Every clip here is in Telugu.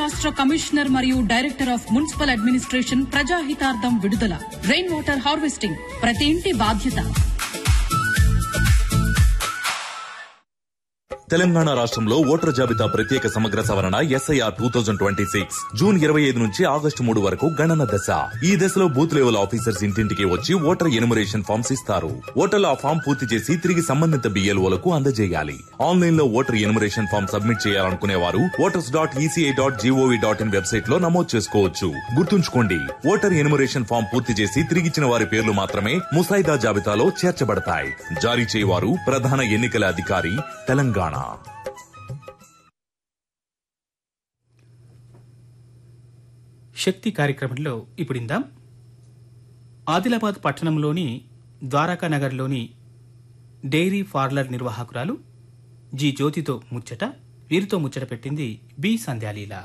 రాష్ట్ర కమిషనర్ మరియు డైరెక్టర్ ఆఫ్ మున్సిపల్ అడ్మినిస్ట్రేషన్ ప్రజాహితార్థం విడుదల రెయిన్ వాటర్ హార్వెస్టింగ్ ప్రతి ఇంటి బాధ్యత తెలంగాణ రాష్ట్రంలో ఓటర్ జాబితా ప్రత్యేక సమగ్ర సవరణ SIR two thousand twenty six June ఇరవై ఐదు నుంచి ఆగస్టు మూడు వరకు గణన దశ ఈ దశలో బూత్ లెవెల్ ఆఫీసర్స్ ఇంటింటికి వచ్చి ఓటర్ ఎనుమరేషన్ ఫామ్స్ ఇస్తారు ఓటర్లు ఆ ఫామ్ పూర్తి చేసి తిరిగి సంబంధిత బిఎల్ఓలకు అందజేయాలి ఆన్లైన్ లో ఓటర్ ఎనుమరేషన్ ఫామ్ సబ్మిట్ చేయాలనుకునే వారు voters dot ECI dot GOV dot in website లో నమోదు చేసుకోవచ్చు గుర్తుంచుకోండి ఓటర్ ఎనుమరేషన్ ఫామ్ పూర్తి చేసి తిరిగిచ్చిన వారి పేర్లు మాత్రమే ముసాయిదా జాబితాలో చేర్చబడతాయి జారీ చేయవారు ప్రధాన ఎన్నికల అధికారి తెలంగాణ శక్తి కార్యక్రమంలో ఇప్పుడిందాం ఆదిలాబాద్ పట్టణంలోని ద్వారకా నగర్లోని డైరీ పార్లర్ నిర్వాహకురాలు జి జ్యోతితో ముచ్చట వీరితో ముచ్చట పెట్టింది బి సంధ్యాలీల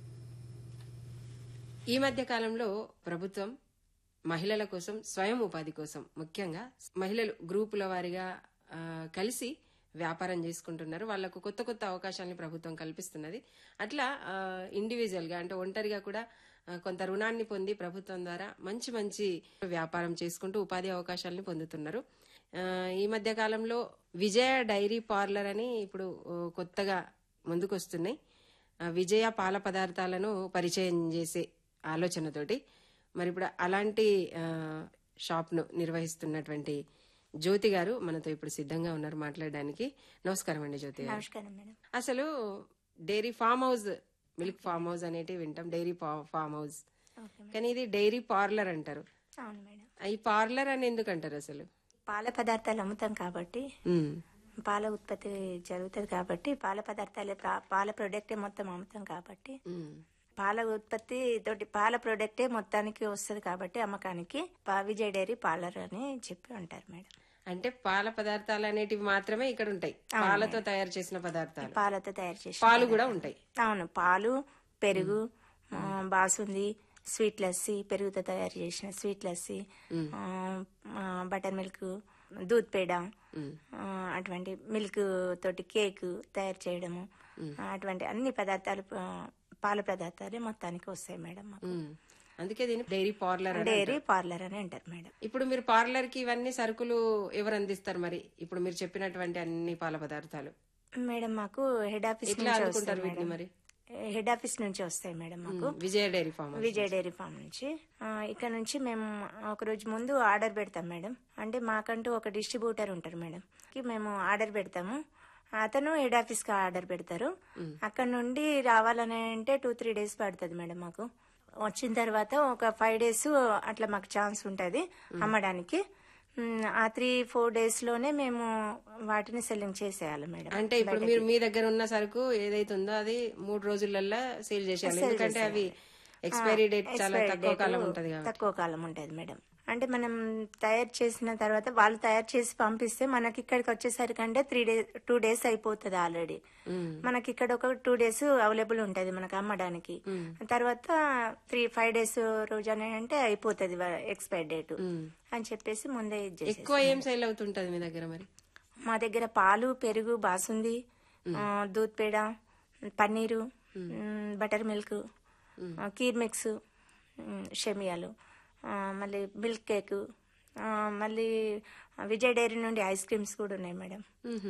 ఈ మధ్య కాలంలో ప్రభుత్వం మహిళల కోసం స్వయం ఉపాధి కోసం ముఖ్యంగా మహిళలు గ్రూపుల వారిగా ఆ, కలిసి వ్యాపారం చేసుకుంటున్నారు వాళ్లకు కొత్త కొత్త అవకాశాలను ప్రభుత్వం కల్పిస్తున్నది అట్లా ఇండివిజువల్ గా అంటే ఒంటరిగా కూడా ఆ, కొంత రుణాన్ని పొంది ప్రభుత్వం ద్వారా మంచి మంచి వ్యాపారం చేసుకుంటూ ఉపాధి అవకాశాలను పొందుతున్నారు ఆ, ఈ మధ్య కాలంలో విజయ డైరీ పార్లర్ అని ఇప్పుడు ఓ, కొత్తగా ముందుకొస్తున్నాయి ఆ, విజయ పాల పదార్థాలను పరిచయం చేసే ఆలోచనతోటి మరి ఇప్పుడు అలాంటి ఆ, షాప్ను నిర్వహిస్తున్నటువంటి జ్యోతి గారు మనతో ఇప్పుడు సిద్ధంగా ఉన్నారు మాట్లాడడానికి నమస్కారం అండి జ్యోతి గారు నమస్కారం మేడం అసలు dairy farm house milk farm house అనేటివి వింటాం dairy farm house okay madam. కానీ ఇది డైరీ పార్లర్ అంటారు అవును మేడం ఈ పార్లర్ అని ఎందుకు అంటారు అసలు పాల పదార్థాలు అమ్ముతాం కాబట్టి ఉమ్, పాల ఉత్పత్తి జరుగుతుంది కాబట్టి పాల పదార్థాలు పా- పాల ప్రొడక్టే మొత్తం అమ్ముతాం కాబట్టి ఉమ్, పాల ఉత్పత్తి తోటి పాల ప్రొడక్టే మొత్తానికి వస్తుంది కాబట్టి అమ్మకానికి పా- విజయ్ డైరీ పార్లర్ అని చెప్పి అంటారు మేడం అంటే పాల పదార్థాలు అనేటివి మాత్రమే ఇక్కడ ఉంటాయి పాలతో తయారు చేసిన పదార్థాలు పాలతో తయారు చేసి పాలు కూడా ఉంటాయి అవును పాలు పెరుగు ఆ, బాసుంది స్వీట్ లస్సీ పెరుగుతో తయారు చేసిన స్వీట్ లస్సీ ఆ, ఆ, బటర్ మిల్క్ దూద్ పేడ ఆ, అటువంటి మిల్క్ తోటి కేక్ తయారు చేయడము అటువంటి అన్ని పదార్థాలు ఆ, పాల పదార్థాలే మొత్తానికి వస్తాయి మేడం మాకు. ఉమ్. అందుకే దీన్ని డైరీ పార్లర్ అని డైరీ పార్లర్ అని అంటారు మేడం ఇప్పుడు మీరు పార్లర్ కి ఇవన్నీ సరుకులు ఎవరు అందిస్తారు మరి ఇప్పుడు మీరు చెప్పినటువంటి అన్ని పాల పదార్థాలు మేడం మాకు హెడ్ ఆఫీస్ ఎట్లా నుంచి అందుకుంటారు వస్తాయి వీటిని మేడం మరి హెడ్ ఆఫీస్ నుంచి వస్తాయి మేడం మాకు Vijaya dairy farm house. Vijay dairy farm నుంచి ఆ, ఇక్కడ నుంచి మేము ఒక రోజు ముందు ఆర్డర్ పెడతాం మేడం అంటే మాకంటూ ఒక డిస్ట్రిబ్యూటర్ ఉంటారు మేడం కి మేము ఆర్డర్ పెడతాము అతను హెడ్ ఆఫీస్ కి ఆర్డర్ పెడతారు అక్కడ నుండి రావాలని అంటే టూ త్రీ డేస్ పడుతుంది మేడం మాకు వచ్చిన తర్వాత ఒక ఫైవ్ డేస్ అట్లా మాకు ఛాన్స్ ఉంటుంది అమ్మడానికి మ్, ఆ త్రీ ఫోర్ డేస్ లోనే మేము వాటిని సెల్లింగ్ చేసేయాలి మేడం అంటే ఇప్పుడు మీరు మీ దగ్గర ఉన్న సరుకు ఏదైతే ఉందో అది మూడు రోజులల్లో సేల్ చేసేయాలి ఎందుకంటే అవి ఎక్స్పైరీ డేట్ చాలా expiry తక్కువ date కాలం ఉంటది కాబట్టి తక్కువ కాలం ఉంటుంది మేడం అంటే మనం తయారు చేసిన తర్వాత వాళ్ళు తయారు చేసి పంపిస్తే మనకి ఇక్కడికి వచ్చేసరికి అంటే త్రీ డేస్ టూ డేస్ అయిపోతుంది ఆల్రెడీ మనకి ఇక్కడ ఒక టూ డేస్ అవైలబుల్ ఉంటది మనకు అమ్మడానికి తర్వాత త్రీ ఫైవ్ డేస్ రోజు అని అంటే అయిపోతుంది ఎక్స్పైర్ డేట్ అని చెప్పేసి ముందే ఇది చేసేస్తాం. ఎక్కువ ఏం సేల్ అవుతుంటది మీ దగ్గర మరి మా దగ్గర పాలు పెరుగు బాసుంది ఆ, దూద్ పేడ పన్నీరు మ్, బటర్ మిల్క్ ఆ, కీర్ మిక్స్ మ్, షమియాలు ఆ, మళ్ళీ మిల్క్ కేక్ ఆ, మళ్ళీ విజయ్ డైరీ నుండి ఐస్ క్రీమ్స్ కూడా ఉన్నాయి మేడం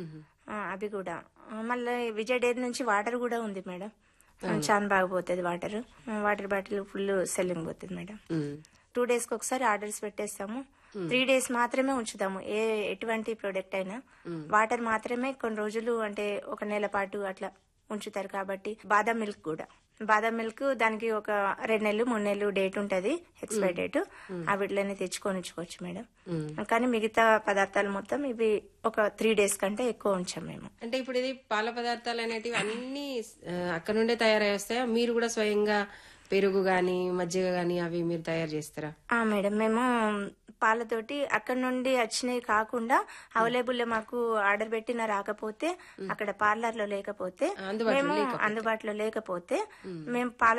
ఆ, అవి కూడా ఆ, మళ్ళీ విజయ్ డైరీ నుంచి వాటర్ కూడా ఉంది మేడం చాలా బాగా పోతుంది water water bottle full selling పోతుంది మేడం టూ డేస్ కి ఒకసారి ఆర్డర్స్ పెట్టేస్తాము త్రీ డేస్ మాత్రమే ఉంచుతాము ఏ ఎటువంటి ప్రోడక్ట్ అయినా వాటర్ మాత్రమే కొన్ని రోజులు అంటే ఒక నెల పాటు అట్లా ఉంచుతారు కాబట్టి బాదం మిల్క్ కూడా బాదం మిల్క్ దానికి ఒక రెండు నెలలు మూడు నెలలు డేట్ ఉంటది ఎక్స్పైర్ డేట్ వీటిలోనే తెచ్చుకొని ఉంచుకోవచ్చు మేడం కానీ మిగతా పదార్థాలు మొత్తం ఇవి ఒక త్రీ డేస్ కంటే ఎక్కువ ఉంచాం మేము అంటే ఇప్పుడు ఇది పాల పదార్థాలు అనేటివి అన్ని ఆ, అక్కడ నుండే తయారై వస్తాయా మీరు కూడా స్వయంగా పెరుగు గాని మజ్జిగ గాని అవి మీరు తయారు చేస్తారా ఆ మేడం మేము పాలతోటి అక్కడ నుండి వచ్చినవి కాకుండా అవైలబుల్ మాకు ఆర్డర్ పెట్టిన రాకపోతే అక్కడ పార్లర్ లో లేకపోతే అందుబాటులో మేము అందుబాటులో లేకపోతే మేము పాల